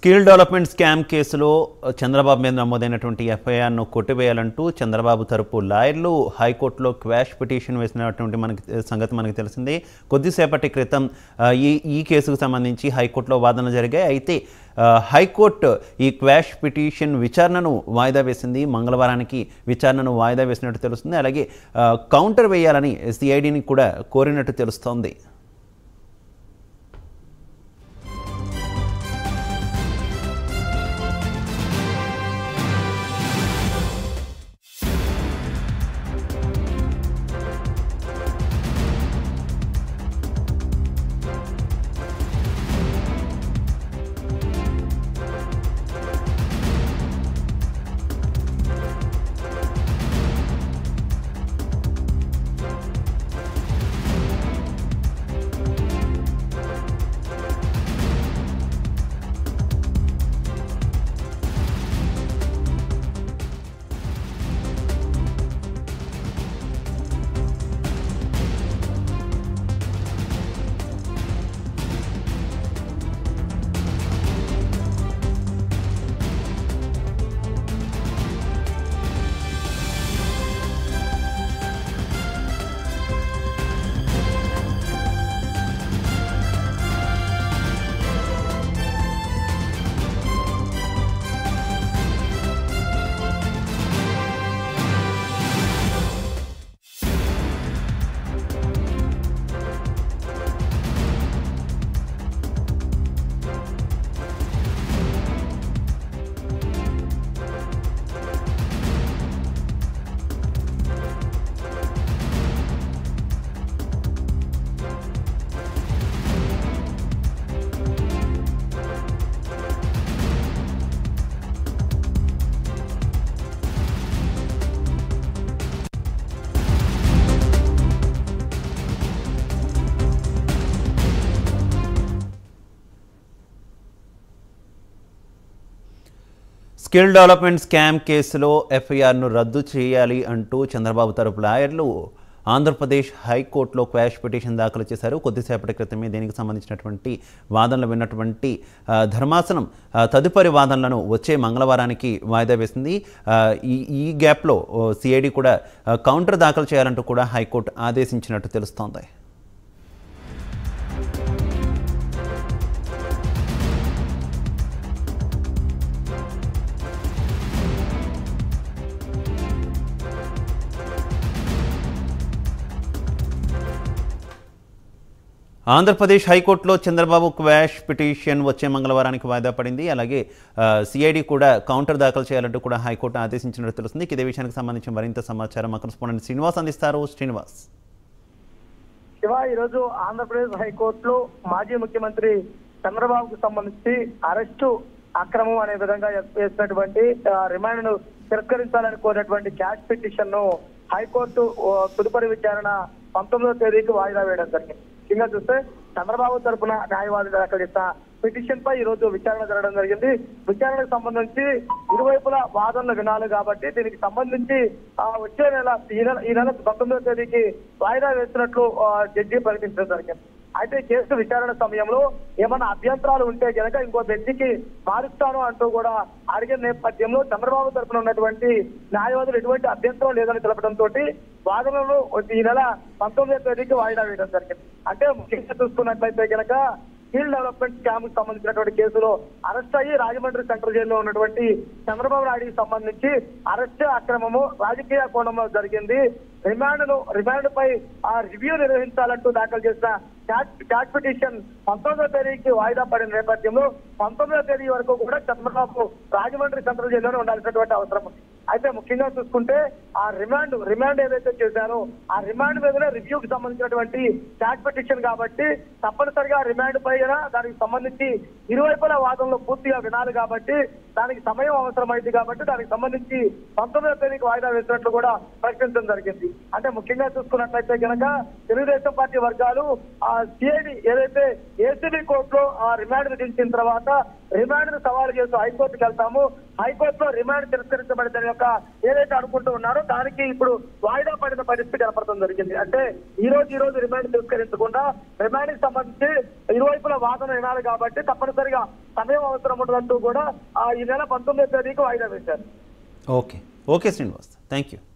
skill development scam కేసులో చంద్రబాబు మీద నమోదైనటువంటి ఎఫ్ఐఆర్ను కొట్టివేయాలంటూ చంద్రబాబు తరపు లాయర్లు హైకోర్టులో క్వాష్ పిటిషన్ వేసినటువంటి మనకి సంగతి మనకి తెలిసిందే కొద్దిసేపటి క్రితం ఆ, ఈ ఈ కేసుకు సంబంధించి హైకోర్టులో వాదనలు జరిగాయి అయితే ఆ, హైకోర్టు ఈ క్వాష్ పిటిషన్ విచారణను వాయిదా వేసింది మంగళవారానికి విచారణను వాయిదా వేసినట్టు తెలుస్తుంది అలాగే ఆ, కౌంటర్ వేయాలని సిఐడిని కూడా కోరినట్టు తెలుస్తోంది స్కిల్ డెవలప్మెంట్ స్కామ్ కేసులో ఎఫ్ఐఆర్ను రద్దు చేయాలి అంటూ చంద్రబాబు తరపు లాయర్లు ఆంధ్రప్రదేశ్ హైకోర్టులో క్వాష్ పిటిషన్ దాఖలు చేశారు కొద్దిసేపటి క్రితమే దీనికి సంబంధించినటువంటి వాదనలు విన్నటువంటి ఆ, ధర్మాసనం ఆ, తదుపరి వాదనలను వచ్చే మంగళవారానికి వాయిదా వేసింది ఆ, ఈ ఈ గ్యాప్లో సిఐడి కూడా ఆ, కౌంటర్ దాఖలు చేయాలంటూ కూడా హైకోర్టు ఆదేశించినట్టు తెలుస్తోంది ఆంధ్రప్రదేశ్ హైకోర్టులో చంద్రబాబు క్వాష్ పిటిషన్ వచ్చే మంగళవారానికి వాయిదా పడింది అలాగే సిఐడి కూడా కౌంటర్ దాఖలు చేయాలంటూ కూడా హైకోర్టు ఆదేశించినట్టు తెలుస్తుంది ఇదే విషయానికి సంబంధించి మరింత సమాచారం మా కరెస్పాండెంట్ శ్రీనివాస్ అందిస్తారు శ్రీనివాస్ శివ ఈరోజు ఆంధ్రప్రదేశ్ హైకోర్టులో మాజీ ముఖ్యమంత్రి చంద్రబాబుకు సంబంధించి అరెస్టు అక్రమం అనే విధంగా వేసినటువంటి ఆ, రిమాండ్ ను తిరస్కరించాలని కోరినటువంటి క్యాష్ పిటిషన్ ను హైకోర్టు ఓ, తదుపరి విచారణ పంతొమ్మిదవ తేదీకి వాయిదా వేయడం జరిగింది ముఖ్యంగా చూస్తే చంద్రబాబు తరపున న్యాయవాది దాఖలు చేసిన పిటిషన్ పై ఈ రోజు విచారణ జరగడం జరిగింది విచారణకు సంబంధించి ఇరువైపుల వాదనలు వినాలి కాబట్టి దీనికి సంబంధించి ఆ, వచ్చే నెల ఈ నెల ఈ నెల పంతొమ్మిదవ తేదీకి వాయిదా వేస్తున్నట్లు ఆ, జడ్జి ప్రకటించడం జరిగింది అయితే కేసు విచారణ సమయంలో ఏమైనా అభ్యంతరాలు ఉంటే కనుక ఇంకో వ్యక్తికి మారుస్తాను అంటూ కూడా అడిగిన నేపథ్యంలో చంద్రబాబు తరపున ఉన్నటువంటి న్యాయవాదులు ఎటువంటి అభ్యంతరం లేదని తెలపడంతో వాదనలు ఈ నెల పంతొమ్మిదో తేదీకి వాయిదా వేయడం జరిగింది అంటే ముఖ్యంగా చూసుకున్నట్లయితే కనుక స్కిల్ డెవలప్మెంట్ స్కామ్ కు సంబంధించినటువంటి కేసులో అరెస్ట్ అయ్యి రాజమండ్రి సెంట్రల్ జైల్లో ఉన్నటువంటి చంద్రబాబు నాయుడుకి సంబంధించి అరెస్ట్ అక్రమము రాజకీయ కోణంలో జరిగింది రిమాండ్ ను రిమాండ్ పై ఆ రివ్యూ నిర్వహించాలంటూ దాఖలు చేసిన క్యాట్ క్యాట్ పిటిషన్ పంతొమ్మిదో తేదీకి వాయిదా పడిన నేపథ్యంలో పంతొమ్మిదో తేదీ వరకు కూడా చంద్రబాబు రాజమండ్రి సెంట్రల్ జైల్లోనే ఉండాల్సినటువంటి అవసరం ఉంది అయితే ముఖ్యంగా చూసుకుంటే ఆ రిమాండ్ రిమాండ్ ఏదైతే చేశారో ఆ రిమాండ్ మీదనే రివ్యూకి సంబంధించినటువంటి క్యాట్ పిటిషన్ కాబట్టి తప్పనిసరిగా రిమాండ్ పైన దానికి సంబంధించి ఇరువైపుల వాదనలు పూర్తిగా వినాలి కాబట్టి దానికి సమయం అవసరమైంది కాబట్టి దానికి సంబంధించి పంతొమ్మిదో తేదీకి వాయిదా వేసినట్లు కూడా ప్రకటించడం జరిగింది అంటే ముఖ్యంగా చూసుకున్నట్లయితే కనుక తెలుగుదేశం పార్టీ వర్గాలు ఆ సిఐడి ఏదైతే ఏసీబీ కోర్టులో ఆ రిమాండ్ విధించిన తర్వాత రిమాండ్ ను సవాలు చేస్తూ హైకోర్టుకి వెళ్తాము హైకోర్టులో రిమాండ్ తిరస్కరించబడిందని యొక్క ఏదైతే అనుకుంటూ ఉన్నారో దానికి ఇప్పుడు వాయిదా పడిన పరిస్థితి కనపడటం జరిగింది అంటే ఈ రోజు ఈ రోజు రిమాండ్ తిరస్కరించకుండా రిమాండ్ కి సంబంధించి ఇరువైపుల వాదన వినాలి కాబట్టి తప్పనిసరిగా సమయం అవసరం ఉండదంటూ కూడా ఆ, ఈ నెల పంతొమ్మిదో తేదీకి వాయిదా వేశారు okay okay Srinivas thank you